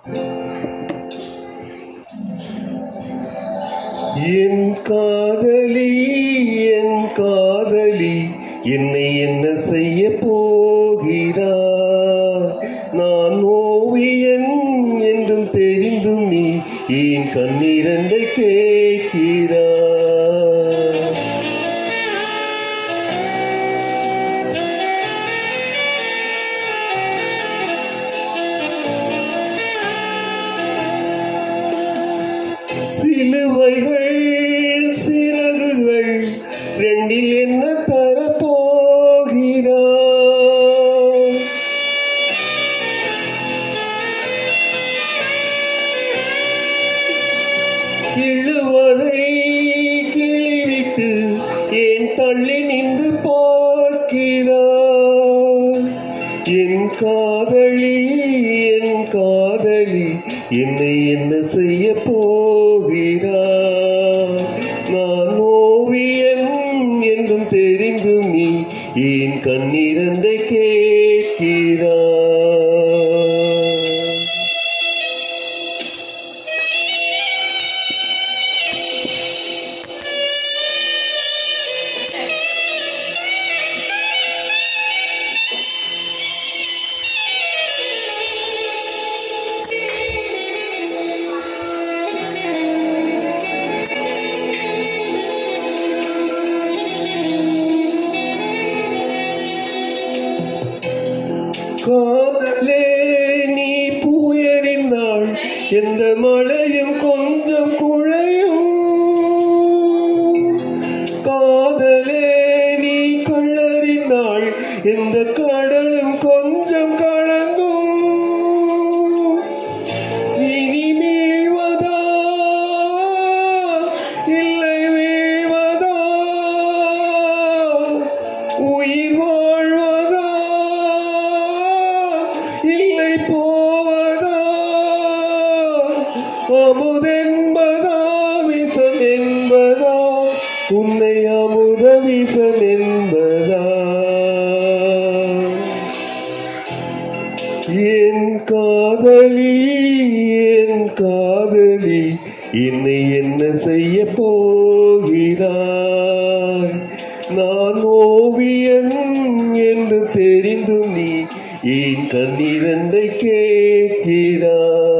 என் காதலி என் காதலி என்னை என்ன செய்ய போகிறார் நான் ஓவியன் என்றும் தெரிந்தும் நீ என் கண்ணீரண்டை கேட்கிறார் சிலுவைகள் சிறகுகள் ரெண்டில் என்ன தரப்போகிறார் கிழுவதை கிழிவிட்டு ஏன் தள்ளி நின்று பார்க்கிறார் என் காதலி என் காதலி என்னை என்ன செய்ய போகிறார் நான் ஓவியன் என்றும் தெரிந்தும் நீ என் கண்ணீரண்டை கேட்கிறார் காதலே நீ பூயறிந்தாள் எந்த மழையும் கொஞ்சம் குழையும் காதலே நீ கள்ளறிந்தாள் எந்த கடலும் கொஞ்சம் கலங்கும் இனி மீழ்வதா இல்லை வீழ்வதா உயிர் வாழ்வதா இல்லை போவதா அமுதென்பதா விஷம் என்பதா உன்னை அமுத விஷம் என்பதா என் காதலி என் காதலி என்னை என்ன செய்ய போகிறாய் நான் ஓவியன் என்று தெரிந்தும் நீ என் கண்ணிரண்டை கேட்கிறாய்